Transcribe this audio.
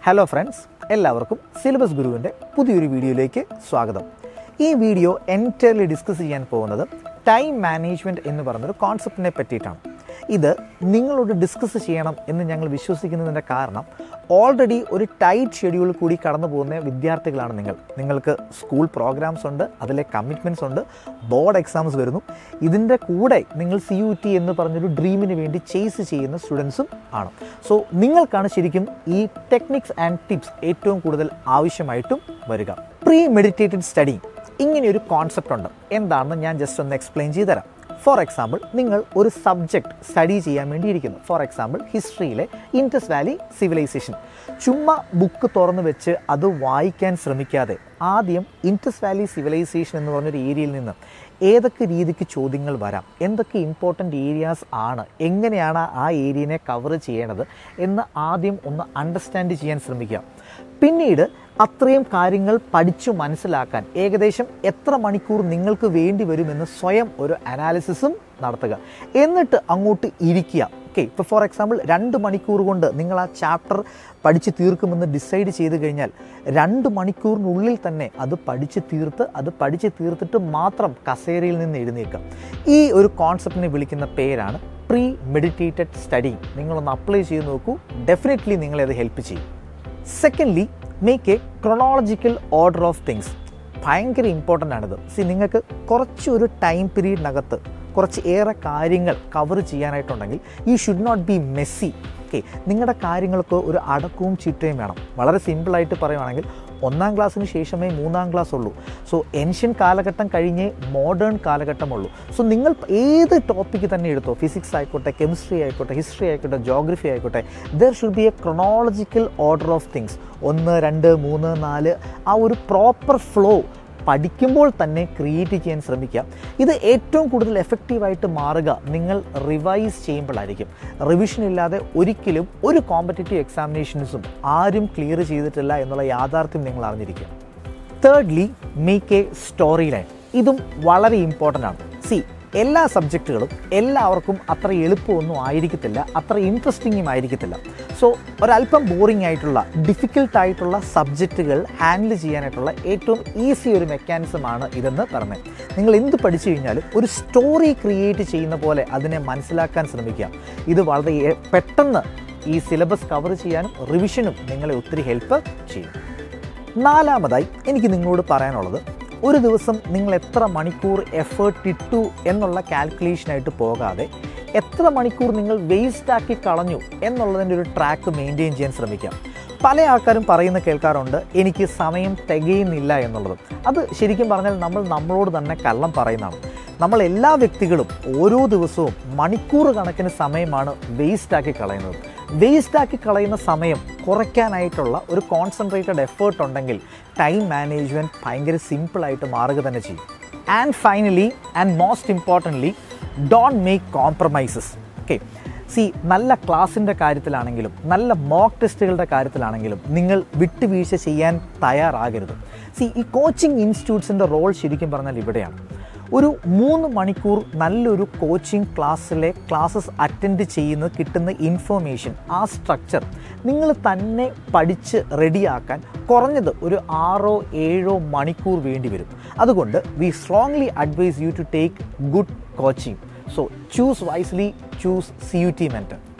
hello friends എല്ലാവർക്കും syllabus ഗുരുവിൻ്റെ പുതിയൊരു വീഡിയോയിലേക്ക് സ്വാഗതം ഈ വീഡിയോ എൻറ്റയർലി ഡിസ്കസ് ചെയ്യാൻ പോകുന്നത് ടൈം മാനേജ്മെൻറ്റ് എന്ന് പറയുന്നൊരു കോൺസെപ്റ്റിനെ പറ്റിയിട്ടാണ് ഇത് നിങ്ങളോട് ഡിസ്കസ് ചെയ്യണം എന്ന് ഞങ്ങൾ വിശ്വസിക്കുന്നതിൻ്റെ കാരണം ഓൾറെഡി ഒരു ടൈറ്റ് ഷെഡ്യൂൾ കൂടി കടന്നു പോകുന്ന വിദ്യാർത്ഥികളാണ് നിങ്ങൾ നിങ്ങൾക്ക് സ്കൂൾ പ്രോഗ്രാംസ് ഉണ്ട് അതിലെ കമ്മിറ്റ്മെൻറ്റ്സ് ഉണ്ട് ബോർഡ് എക്സാംസ് വരുന്നു ഇതിൻ്റെ കൂടെ നിങ്ങൾ സി യു ടി എന്ന് പറഞ്ഞൊരു ഡ്രീമിന് വേണ്ടി ചേസ് ചെയ്യുന്ന സ്റ്റുഡൻസും ആണ് സോ നിങ്ങൾക്കാണ് ശരിക്കും ഈ ടെക്നിക്സ് ആൻഡ് ടിപ്സ് ഏറ്റവും കൂടുതൽ ആവശ്യമായിട്ടും വരിക പ്രീ മെഡിറ്റേറ്റഡ് സ്റ്റഡി ഇങ്ങനെയൊരു കോൺസെപ്റ്റ് ഉണ്ട് എന്താണെന്ന് ഞാൻ ജസ്റ്റ് ഒന്ന് എക്സ്പ്ലെയിൻ ചെയ്തു തരാം ഫോർ എക്സാമ്പിൾ നിങ്ങൾ ഒരു സബ്ജക്റ്റ് സ്റ്റഡി ചെയ്യാൻ വേണ്ടി ഇരിക്കുന്നു ഫോർ എക്സാമ്പിൾ ഹിസ്റ്ററിയിലെ ഇൻഡസ് വാലി സിവിലൈസേഷൻ ചുമ്മാ ബുക്ക് തുറന്നു വെച്ച് അത് വായിക്കാൻ ശ്രമിക്കാതെ ആദ്യം ഇൻഡസ് വാലി സിവിലൈസേഷൻ എന്ന് പറഞ്ഞൊരു ഏരിയയിൽ നിന്ന് ഏതൊക്കെ രീതിക്ക് ചോദ്യങ്ങൾ വരാം എന്തൊക്കെ ഇമ്പോർട്ടൻ്റ് ഏരിയാസ് ആണ് എങ്ങനെയാണ് ആ ഏരിയനെ കവർ ചെയ്യേണ്ടത് എന്ന് ആദ്യം ഒന്ന് അണ്ടർസ്റ്റാൻഡ് ചെയ്യാൻ ശ്രമിക്കുക പിന്നീട് അത്രയും കാര്യങ്ങൾ പഠിച്ചു മനസ്സിലാക്കാൻ ഏകദേശം എത്ര മണിക്കൂർ നിങ്ങൾക്ക് വേണ്ടി വരുമെന്ന് സ്വയം ഒരു അനാലിസിസും നടത്തുക എന്നിട്ട് അങ്ങോട്ട് ഇരിക്കുക ഓക്കെ ഇപ്പോൾ ഫോർ എക്സാമ്പിൾ രണ്ട് മണിക്കൂർ കൊണ്ട് നിങ്ങൾ ആ ചാപ്റ്റർ പഠിച്ച് തീർക്കുമെന്ന് ഡിസൈഡ് ചെയ്ത് കഴിഞ്ഞാൽ രണ്ട് മണിക്കൂറിനുള്ളിൽ തന്നെ അത് പഠിച്ച് തീർത്ത് അത് പഠിച്ച് തീർത്തിട്ട് മാത്രം കസേരയിൽ നിന്ന് എഴുന്നേൽക്കുക ഈ ഒരു കോൺസെപ്റ്റിനെ വിളിക്കുന്ന പേരാണ് പ്രീ മെഡിറ്റേറ്റഡ് സ്റ്റഡി നിങ്ങളൊന്ന് അപ്ലൈ ചെയ്ത് നോക്കൂ ഡെഫിനറ്റ്ലി നിങ്ങളെ അത് ഹെൽപ്പ് ചെയ്യും secondly make a chronological order of things ഭയങ്കര ഇമ്പോർട്ടൻ്റ് ആണിത് സി നിങ്ങൾക്ക് കുറച്ചൊരു ടൈം പീരീഡിനകത്ത് കുറച്ച് ഏറെ കാര്യങ്ങൾ കവർ ചെയ്യാനായിട്ടുണ്ടെങ്കിൽ you should not be messy okay നിങ്ങളുടെ കാര്യങ്ങൾക്ക് ഒരു അടക്കവും ചിട്ടയും വേണം വളരെ സിമ്പിളായിട്ട് പറയുവാണെങ്കിൽ ഒന്നാം ക്ലാസ്സിന് ശേഷമേ മൂന്നാം ക്ലാസ് ഉള്ളൂ സോ ഏൻഷ്യൻ കാലഘട്ടം കഴിഞ്ഞേ മോഡേൺ കാലഘട്ടമുള്ളൂ സോ നിങ്ങൾ ഏത് ടോപ്പിക്ക് തന്നെ എടുത്തോ ഫിസിക്സ് ആയിക്കോട്ടെ കെമിസ്ട്രി ആയിക്കോട്ടെ ഹിസ്റ്ററി ആയിക്കോട്ടെ ജോഗ്രഫി ആയിക്കോട്ടെ there should be a chronological order of things ഒന്ന് രണ്ട് മൂന്ന് നാല് ആ ഒരു പ്രോപ്പർ ഫ്ലോ പഠിക്കുമ്പോൾ തന്നെ ക്രിയേറ്റ് ചെയ്യാൻ ശ്രമിക്കുക ഇത് ഏറ്റവും കൂടുതൽ എഫക്റ്റീവായിട്ട് മാറുക നിങ്ങൾ റിവൈസ് ചെയ്യുമ്പോഴായിരിക്കും റിവിഷൻ ഇല്ലാതെ ഒരിക്കലും ഒരു കോമ്പറ്റേറ്റീവ് എക്സാമിനേഷൻസും ആരും ക്ലിയർ ചെയ്തിട്ടില്ല എന്നുള്ള യാഥാർത്ഥ്യം നിങ്ങൾ അറിഞ്ഞിരിക്കുക thirdly make a story line ഇതും വളരെ ഇമ്പോർട്ടൻ്റ് ആണ് സി എല്ലാ സബ്ജക്റ്റുകളും എല്ലാവർക്കും അത്ര എളുപ്പമൊന്നും ആയിരിക്കത്തില്ല അത്ര ഇൻട്രസ്റ്റിങ്ങും ആയിരിക്കത്തില്ല സോ ഒരല്പം ബോറിംഗ് ആയിട്ടുള്ള ഡിഫിക്കൽട്ട് ആയിട്ടുള്ള സബ്ജക്റ്റുകൾ ഹാൻഡിൽ ചെയ്യാനായിട്ടുള്ള ഏറ്റവും ഈസി ഒരു മെക്കാനിസമാണ് ഇതെന്ന് പറഞ്ഞത് നിങ്ങൾ എന്ത് പഠിച്ചു കഴിഞ്ഞാലും ഒരു സ്റ്റോറി ക്രിയേറ്റ് ചെയ്യുന്ന പോലെ അതിനെ മനസ്സിലാക്കാൻ ശ്രമിക്കുക ഇത് വളരെ എ- പെട്ടെന്ന് ഈ സിലബസ് കവർ ചെയ്യാനും റിവിഷനും നിങ്ങളെ ഒത്തിരി ഹെൽപ്പ് ചെയ്യും നാലാമതായി എനിക്ക് നിങ്ങളോട് പറയാനുള്ളത് ഒരു ദിവസം നിങ്ങൾ എത്ര മണിക്കൂർ എഫേർട്ട് ഇട്ടു എന്നുള്ള കാൽക്കുലേഷനായിട്ട് പോകാതെ എത്ര മണിക്കൂർ നിങ്ങൾ വേസ്റ്റ് ആക്കി കളഞ്ഞു എന്നുള്ളതിൻ്റെ ഒരു ട്രാക്ക് മെയിൻറ്റെയിൻ ചെയ്യാൻ ശ്രമിക്കാം പല ആൾക്കാരും പറയുന്ന കേൾക്കാറുണ്ട് എനിക്ക് സമയം തികയുന്നില്ല എന്നുള്ളത് അത് ശരിക്കും പറഞ്ഞാൽ നമ്മൾ നമ്മളോട് തന്നെ കള്ളം പറയുന്നതാണ് നമ്മൾ എല്ലാ വ്യക്തികളും ഓരോ ദിവസവും മണിക്കൂർ കണക്കിന് സമയമാണ് വേസ്റ്റ് ആക്കി കളയുന്നത് വേസ്റ്റ് ആക്കി കളയുന്ന സമയം കുറയ്ക്കാനായിട്ടുള്ള ഒരു കോൺസെൻട്രേറ്റഡ് എഫേർട്ട് ഉണ്ടെങ്കിൽ ടൈം മാനേജ്മെൻറ്റ് ഭയങ്കര സിമ്പിളായിട്ട് മാറുക തന്നെ ചെയ്യും and finally and most importantly don't make compromises okay see നല്ല ക്ലാസ്സിൻ്റെ കാര്യത്തിലാണെങ്കിലും നല്ല മോക്ക് ടെസ്റ്റുകളുടെ കാര്യത്തിലാണെങ്കിലും നിങ്ങൾ വിട്ടുവീഴ്ച ചെയ്യാൻ തയ്യാറാകരുത് സി ഈ കോച്ചിങ് ഇൻസ്റ്റിറ്റ്യൂട്ട്സിൻ്റെ റോൾ ശരിക്കും പറഞ്ഞാൽ ഇവിടെയാണ് ഒരു മൂന്ന് മണിക്കൂർ നല്ലൊരു കോച്ചിങ് ക്ലാസ്സിലെ ക്ലാസ്സസ് അറ്റൻഡ് ചെയ്യുന്ന കിട്ടുന്ന ഇൻഫർമേഷൻ ആ സ്ട്രക്ചർ നിങ്ങൾ തന്നെ പഠിച്ച് റെഡിയാക്കാൻ കുറഞ്ഞത് ഒരു ആറോ ഏഴോ മണിക്കൂർ വേണ്ടി വരും അതുകൊണ്ട് we strongly advise you to take good coaching so choose wisely choose C U T mentor